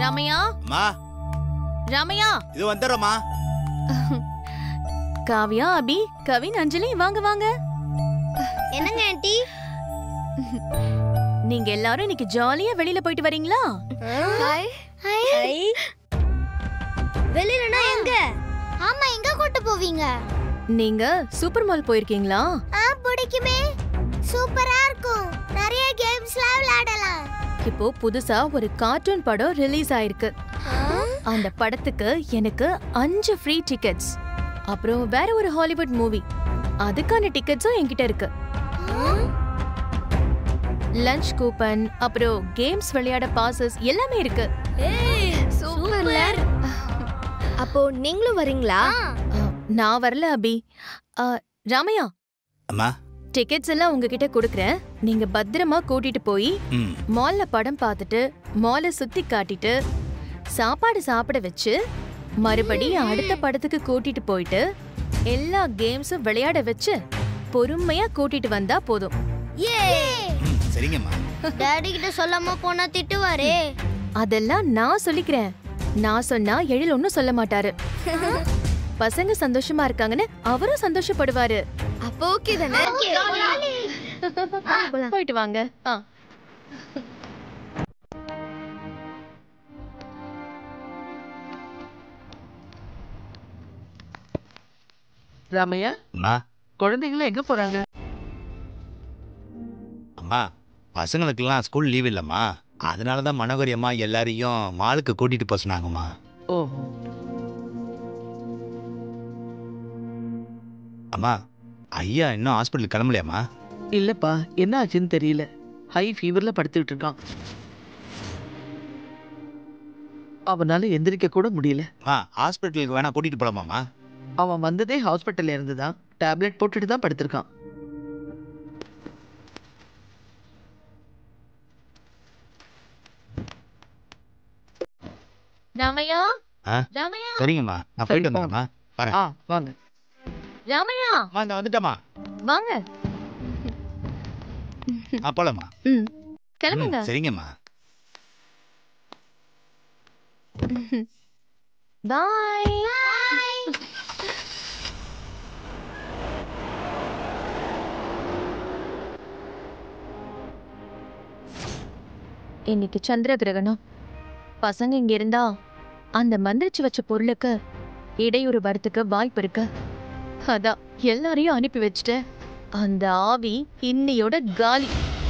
ராமையா அம்மா ராமையா இது வந்துடுறோம்மா காவியா அபி கவின் அஞ்சலி வாங்க வாங்க என்னங்க ஆண்டி நீங்க எல்லாரும் இன்னைக்கு ஜாலியா வெளியில போயிட்டு வரீங்களா ஹாய் ஹாய் வெளியிலனா எங்க ஆமா எங்க கூட்டு போவீங்க நீங்க சூப்பர் மால் போயிருக்கீங்களா ஆ பிடிக்குமே சூப்பரா இருக்கும் நிறைய கேம்ஸ்லாம் விளையாடலாம் இப்போ புதுசா ஒரு கார்ட்டூன் படம் ரிலீஸ் ஆயிருக்கு அந்த படத்துக்கு எனக்கு அஞ்சு ஃப்ரீ டிக்கெட்ஸ் அப்புறம் வேற ஒரு ஹாலிவுட் மூவி அதுக்கான டிக்கெட்ஸும் என்கிட்ட இருக்கு லஞ்ச் கூப்பன் அப்புறம் கேம்ஸ் விளையாட பாசஸ் எல்லாமே இருக்கு சூப்பர் அப்போ நீங்களும் வரீங்களா ஆ, நான் வரல அபி ஆ, ராமையா அம்மா டிக்கெட்ஸ் எல்லாம் உங்ககிட்ட கொடுக்கறேன் நீங்க பத்திரமா கூட்டிட்டு போய் ம் மால்ல படம் பார்த்துட்டு மாலை சுத்தி காட்டிட்டு சாப்பாடு சாப்பிட வச்சு மறுபடியும் அடுத்த படத்துக்கு கூட்டிட்டு போயிட்டு எல்லா கேம்ஸும் விளையாட வச்சு பொறுமையா கூட்டிட்டு வந்தா போதும் ஏ ம் சரிங்கம்மா டாடி கிட்ட சொல்லாம போனா திட்டுவாரே அதெல்லாம் நான் சொல்லிக்கிறேன் நான் சொன்னா எழில் ஒன்னும் சொல்ல மாட்டாரு பசங்க சந்தோஷமா இருக்காங்கன்னு அவரும் சந்தோஷப்படுவாரு அப்போ ஓகே தானே போயிட்டு வாங்க ஆ ராமையா அம்மா குழந்தைங்களாம் எங்க போறாங்க அம்மா பசங்களுக்கெல்லாம் ஸ்கூல் லீவ் இல்லைம்மா அதனால தான் மனோகரி அம்மா எல்லாரையும் மாலுக்கு கூட்டிட்டு போக சொன்னாங்கம்மா ஓ அம்மா ஐயா இன்னும் ஹாஸ்பிட்டல் கிளம்பலையாம்மா இல்லப்பா என்ன ஆச்சுன்னு தெரியல ஹை ஃபீவர்ல படுத்துக்கிட்டு இருக்கான் அவனால எந்திரிக்க கூட முடியல அம்மா ஹாஸ்பிட்டலுக்கு வேணா கூட்டிட்டு போலாமாம்மா அவன் வந்ததே ஹாஸ்பிட்டல்ல இருந்து தான் டேப்லெட் போட்டுட்டு தான் படுத்திருக்கான் ராமையா ஆ? ராமையா சரிங்கம்மா நான் போயிட்டு வந்தேம்மா வரேன் ஆ வாங்க ராமையா அம்மா இந்த வந்துட்டேம்மா வாங்க ஆ போலாம்மா ம் ம், கிளம்புங்க சரிங்கம்மா பாய் இன்னைக்கு சந்திர கிரகணம் பசங்க இங்க இருந்தா அந்த மந்திரிச்சு வச்ச பொருளுக்கு இடையூறு வரத்துக்கு வாய்ப்பு இருக்கு அதான் எல்லாரையும் அனுப்பி வச்சுட்டேன் அந்த ஆவி இன்னையோட காலி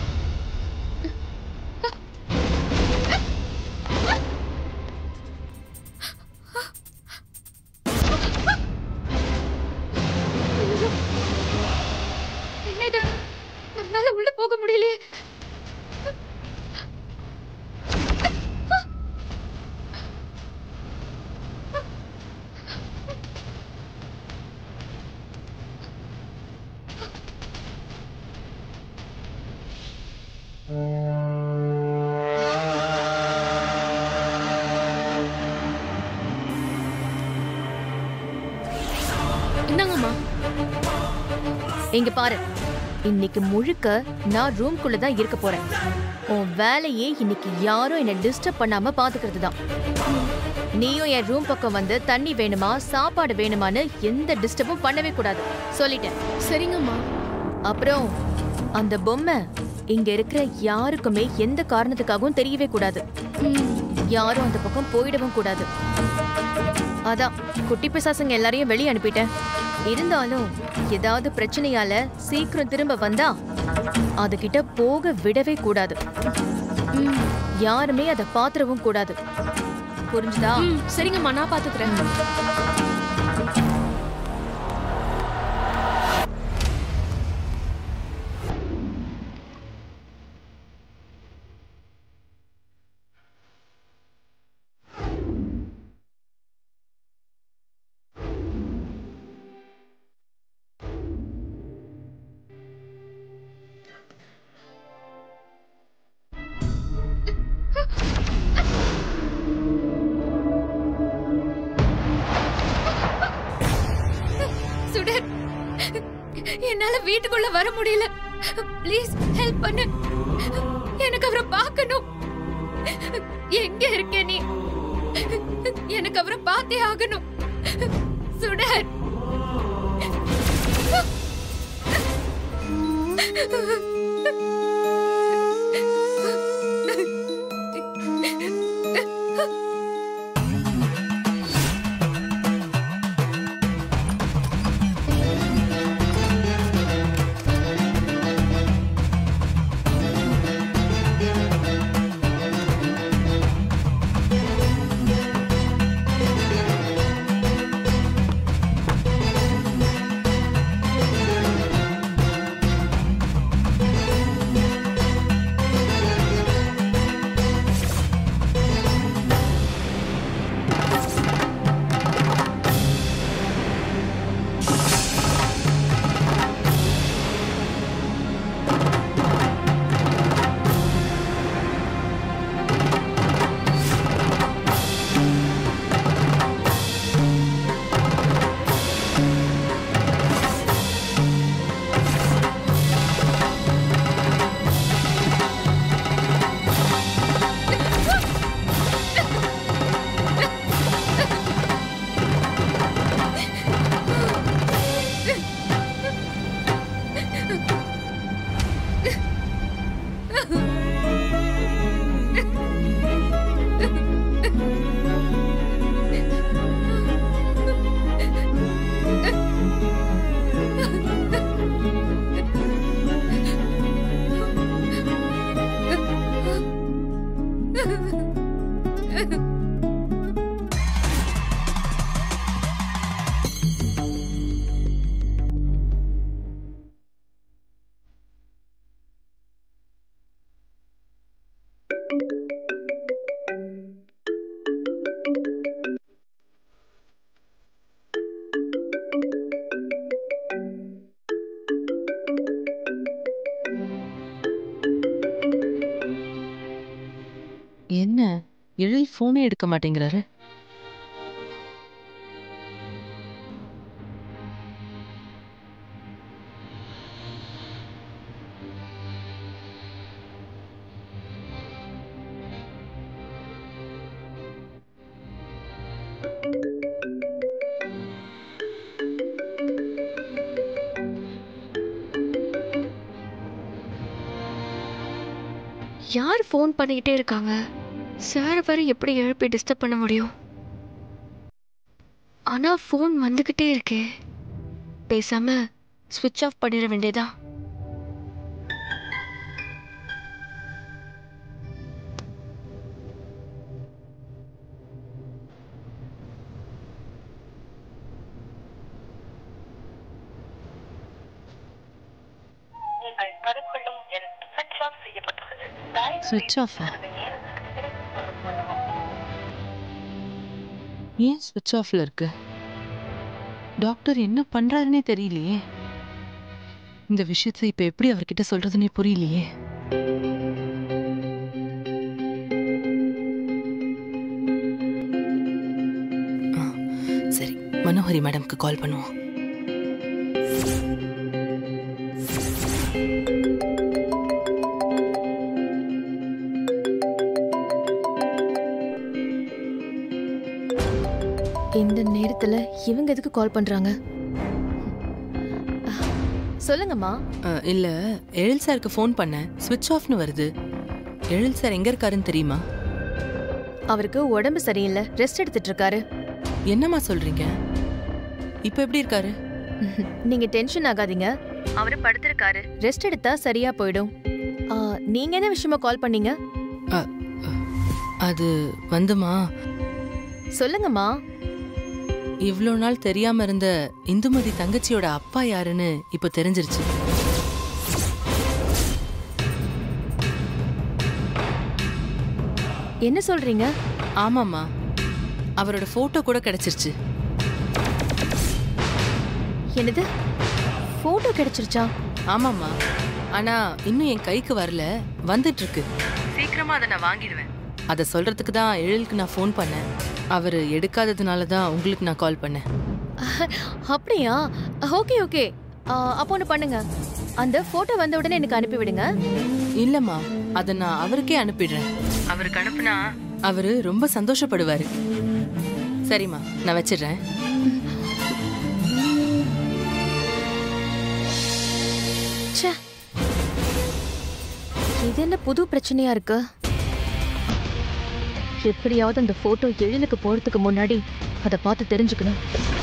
என்னது நம்மளால உள்ள போக முடியலையே இந்தாங்கம்மா இங்க பாரு இன்னைக்கு முழுக்க நான் ரூம்குள்ள தான் இருக்க போறேன் உன் வேலையே இன்னைக்கு யாரும் என்ன டிஸ்டர்ப் பண்ணாம பாத்துக்கிறது தான் நீயும் என் ரூம் பக்கம் வந்து தண்ணி வேணுமா சாப்பாடு வேணுமான்னு எந்த டிஸ்டர்பும் பண்ணவே கூடாது சொல்லிட்டேன் சரிங்கம்மா அப்புறம் அந்த பொம்மை இங்க இருக்கிற யாருக்குமே எந்த காரணத்துக்காகவும் தெரியவே கூடாது யாரும் அந்த பக்கம் போயிடவும் கூடாது அதான் குட்டி பிசாசுங்க எல்லாரையும் வெளியே அனுப்பிட்டேன் இருந்தாலும் ஏதாவது பிரச்சனையால சீக்கிரம் திரும்ப வந்தா அதுகிட்ட போக விடவே கூடாது யாருமே அதை பாத்துறவும் கூடாது புரிஞ்சுதா சரிங்கம்மா நான் பாத்துக்கிறேன் சுடர் என்னால வீட்டுக்குள்ள வர முடியல ப்ளீஸ் ஹெல்ப் பண்ணு எனக்கு அவரை பார்க்கணும் எங்க இருக்க நீ எனக்கு அவரை பார்த்தே ஆகணும் சுடர் என்ன எழில் ஃபோனே எடுக்க மாட்டேங்கிறாரு யார் ஃபோன் பண்ணிக்கிட்டே இருக்காங்க சார் வரை எப்படி எழுப்பி டிஸ்டர்ப் பண்ண முடியும் ஆனால் ஃபோன் வந்துக்கிட்டே இருக்கே பேசாம ஸ்விட்ச் ஆஃப் பண்ணிட வேண்டியதா ஸ்விட்ச் ஆஃப் ஏன் ஸ்விட்ச் ஆஃப்ல இருக்கு டாக்டர் என்ன பண்றாருன்னே தெரியலையே இந்த விஷயத்தை இப்ப எப்படி அவர்கிட்ட சொல்றதுன்னே புரியலையே ஆ, சரி மனோஹரி மேடம்க்கு கால் பண்ணுவோம் இந்த நேரத்துல இவங்க எதுக்கு கால் பண்றாங்க சொல்லுங்கம்மா அ, இல்ல எழில் சாருக்கு ஃபோன் பண்ணேன் ஸ்விட்ச் ஆஃப்னு வருது எழில் சார் எங்க இருக்காருன்னு தெரியுமா அவருக்கு உடம்பு சரியில்லை ரெஸ்ட் எடுத்துட்டு இருக்காரு என்னம்மா சொல்றீங்க இப்போ எப்படி இருக்காரு நீங்க டென்ஷன் ஆகாதீங்க அவரு படுத்திருக்காரு ரெஸ்ட் எடுத்தா சரியா போயிடும் ஆ, நீங்க என்ன விஷயமா கால் பண்ணீங்க அ, அ, அது வந்துமா சொல்லுங்கம்மா இவ்வளோ நாள் தெரியாம இருந்த இந்துமதி தங்கச்சியோட அப்பா யாருன்னு இப்போ தெரிஞ்சிருச்சு என்ன சொல்றீங்க ஆமாம்மா அவரோட போட்டோ கூட கிடைச்சிருச்சு என்னது போட்டோ கிடைச்சிருச்சா ஆமாம்மா ஆனா இன்னும் என் கைக்கு வரல வந்துட்டு இருக்கு சீக்கிரமா அதை நான் வாங்கிடுவேன் அதை சொல்றதுக்கு தான் எழிலுக்கு நான் ஃபோன் பண்ணேன் அவர் எடுக்காததுனால தான் உங்களுக்கு நான் கால் பண்ணேன் அப்படியா ஓகே ஓகே அப்போ ஒன்று பண்ணுங்க அந்த போட்டோ வந்த உடனே எனக்கு அனுப்பி விடுங்க இல்லம்மா அத நான் அவருக்கே அனுப்பிடுறேன் அவருக்கு அனுப்புனா அவரு ரொம்ப சந்தோஷப்படுவாரு சரிம்மா நான் வச்சிடுறேன் ச்சே இது என்ன புது பிரச்சனையா இருக்கு எப்படியாவது அந்த போட்டோ எழிலுக்கு போறதுக்கு முன்னாடி அதை பார்த்து தெரிஞ்சுக்கணும்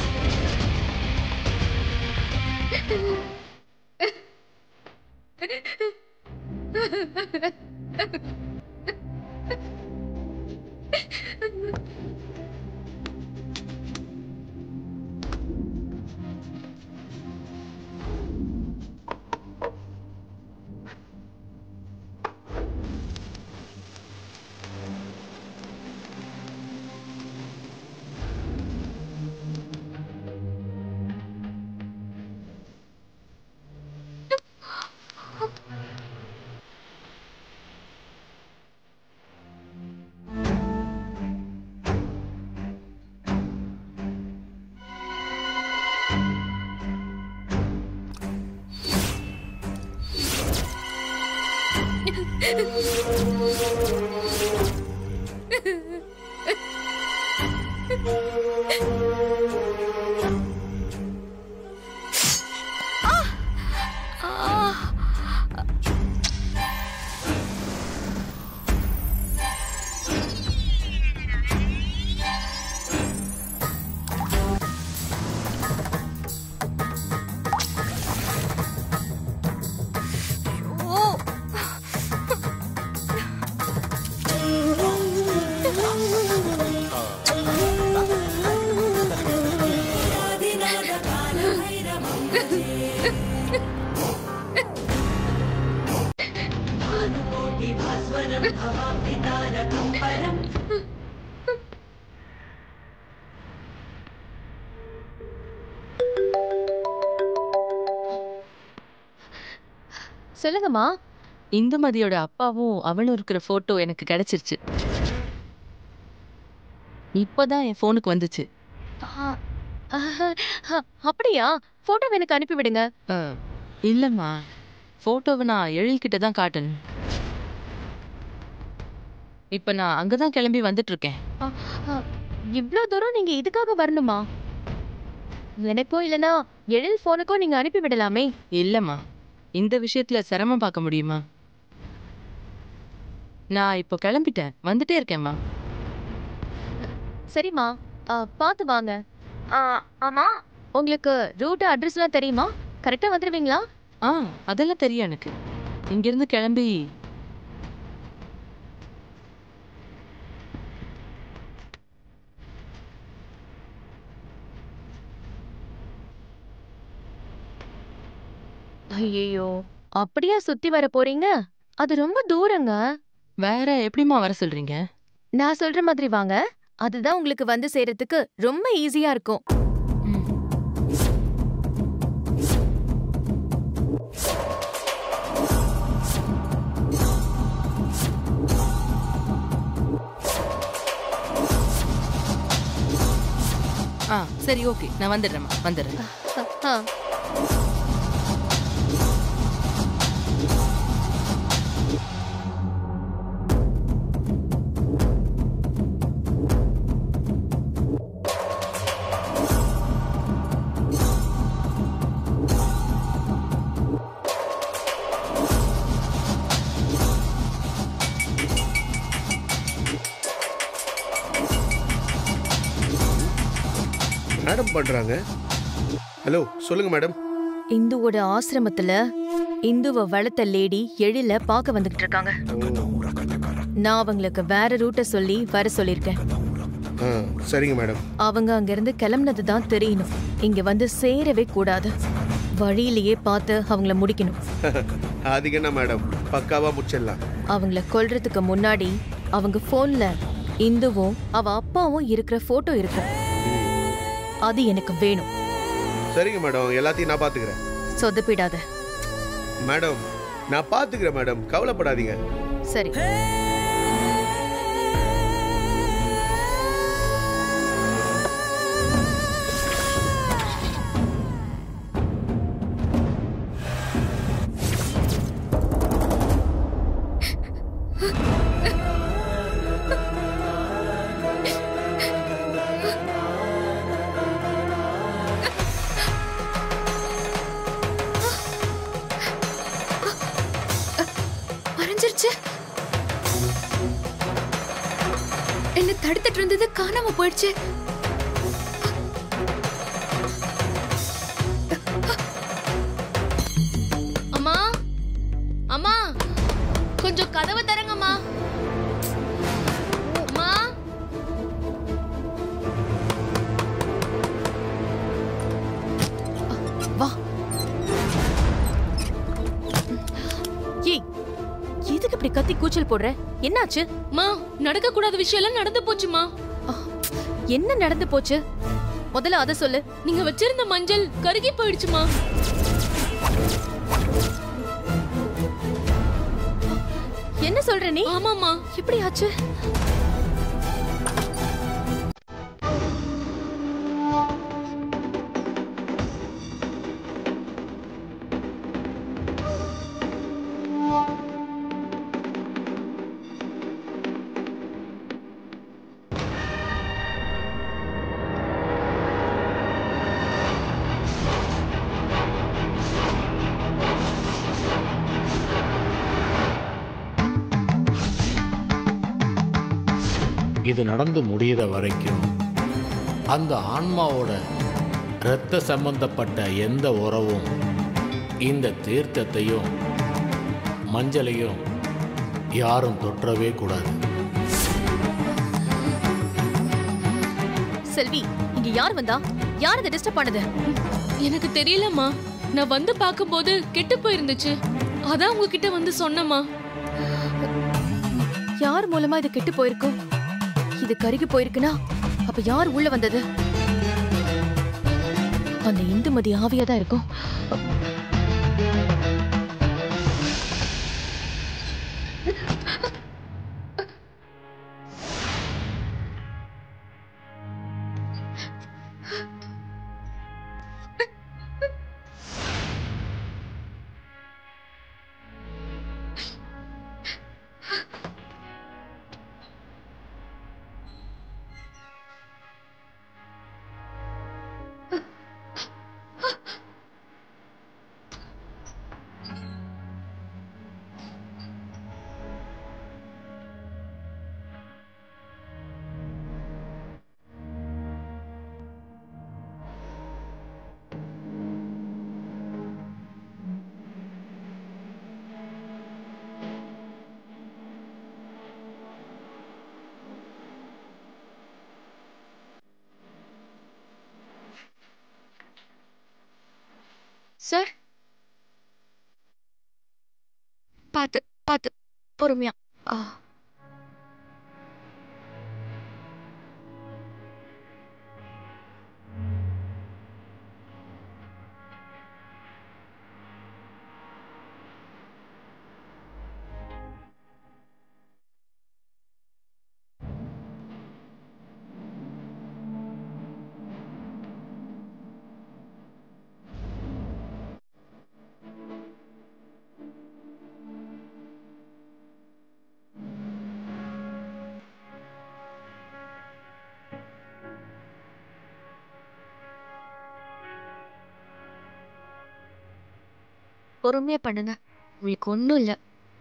சொல்லுங்கம்மா இந்துமதியோட அப்பாவும் அவனும் இருக்கிற போட்டோ எனக்கு கிடைச்சிருச்சு இப்பதான் என் ஃபோனுக்கு வந்துச்சு ஆ, ஆஹா, ஆ, அப்படியா போட்டோ எனக்கு அனுப்பி விடுங்க அஹ், இல்லம்மா போட்டோவை நான் எழில்கிட்ட தான் காட்டணும் இப்ப நான் அங்கதான் கிளம்பி வந்துட்டு இருக்கேன் ஆ, ஆ, இவ்ளோ தூரம் நீங்க இதுக்காக வரணுமா எனக்கோ இல்லனா எழில் போனுக்கோ நீங்க அனுப்பி விடலாமே இல்லம்மா இந்த விஷயத்துல சிரமம் பார்க்க முடியுமா நான் இப்போ கிளம்பிட்டேன் வந்துட்டே இருக்கேம்மா சரிம்மா ஆ, பார்த்து வாங்க ஆ, ஆமா உங்களுக்கு ரூட் அட்ரஸ்லாம் தெரியுமா கரெக்டா வந்துடுவீங்களா ஆ அதெல்லாம் தெரியும் எனக்கு இங்கிருந்து கிளம்பி ஐயோ அப்படியா சுத்தி வர போறீங்க அது ரொம்ப தூரங்க வேற எப்படிம்மா வர சொல்றீங்க நான் சொல்ற மாதிரி வாங்க அதுதான் உங்களுக்கு வந்து சேரத்துக்கு ரொம்ப ஈஸியா இருக்கும் ஆ சரி ஓகே நான் வந்துடுறேம்மா வந்துடுறேன் ஆ, மேடம் பண்றாங்க ஹலோ சொல்லுங்க மேடம் இந்துவோட ஆசிரமத்துல இந்துவ வளர்த்த லேடி எழில பார்க்க வந்துகிட்டு இருக்காங்க நான் அவங்களுக்கு வேற ரூட்டை சொல்லி வர சொல்லியிருக்கேன் ஆ சரிங்க மேடம் அவங்க அங்கிருந்து கிளம்புனது தான் தெரியணும் இங்க வந்து சேரவே கூடாது வழியிலேயே பார்த்து அவங்கள முடிக்கணும் அதுக்கு என்ன மேடம் பக்காவா முடிச்சிடலாம் அவங்கள கொல்றதுக்கு முன்னாடி அவங்க போன்ல இந்துவும் அவ அப்பாவும் இருக்கிற போட்டோ இருக்கும் அது எனக்கு வேணும் சரிங்க மேடம் எல்லாத்தையும் நான் பாத்துக்கிறேன் சொதப்பிடாத மேடம் நான் பாத்துக்கிறேன் மேடம் கவலைப்படாதீங்க சரி என்ன தடுத்துட்டு இருந்தது காணாம போயிடுச்சு அம்மா அம்மா கொஞ்சம் கதவை தரங்கம்மா அம்மா வா ஏய் எதுக்கு இப்படி கத்தி கூச்சல் போடுற என்னாச்சு மா நடக்க கூடாத விஷயம் எல்லாம் நடந்து போச்சுமா என்ன நடந்து போச்சு முதல்ல அத சொல்லு நீங்க வச்சிருந்த மஞ்சள் கருகி போயிடுச்சுமா என்ன சொல்ற நீ ஆமாமா எப்படி ஆச்சு இது நடந்து முடியிற வரைக்கும் அந்த ஆன்மாவோட இரத்த சம்பந்தப்பட்ட எந்த உறவும் இந்த தீர்த்தத்தையும் மஞ்சளையும் யாரும் தொற்றவே கூடாது செல்வி இங்க யார் வந்தா யார் அதை டிஸ்டர்ப் பண்ணது எனக்கு தெரியலம்மா நான் வந்து பார்க்கும்போது கெட்டு போயிருந்துச்சு அதான் உங்ககிட்ட வந்து சொன்னம்மா யார் மூலமா இது கெட்டு போயிருக்கும் இது கருகி போயிருக்குன்னா அப்ப யார் உள்ள வந்தது அந்த இந்துமதி ஆவியா தான் இருக்கும் சார் பார்த்து பார்த்து பொறுமையா ஆ பொறுமையா பண்ணுங்க உங்களுக்கு ஒன்றும் இல்லை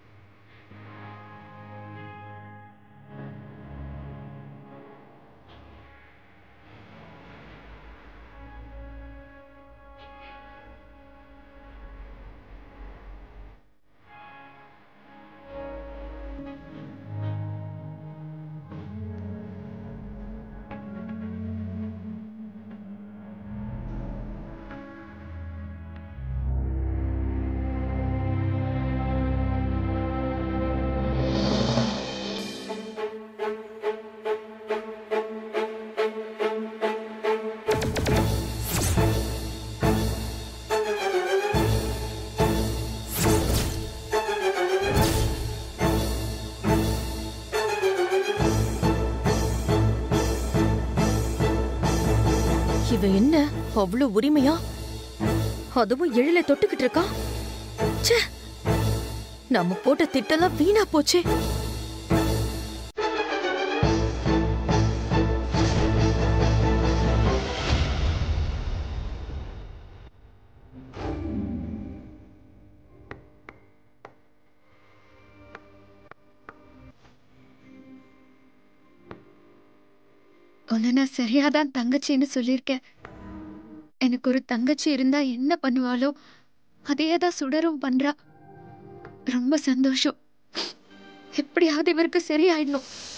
இவ என்ன அவ்வளவு உரிமையா அதுவும் எழில தொட்டுக்கிட்டு இருக்கா ச்சே நம்ம போட்ட திட்டெல்லாம் வீணா போச்சே உன்னை நான் சரியாதான் தங்கச்சின்னு சொல்லியிருக்கேன் எனக்கு ஒரு தங்கச்சி இருந்தா என்ன பண்ணுவாளோ அதே தான் சுடரும் பண்றா ரொம்ப சந்தோஷம் எப்படியாவது இவருக்கு சரியாயிடணும்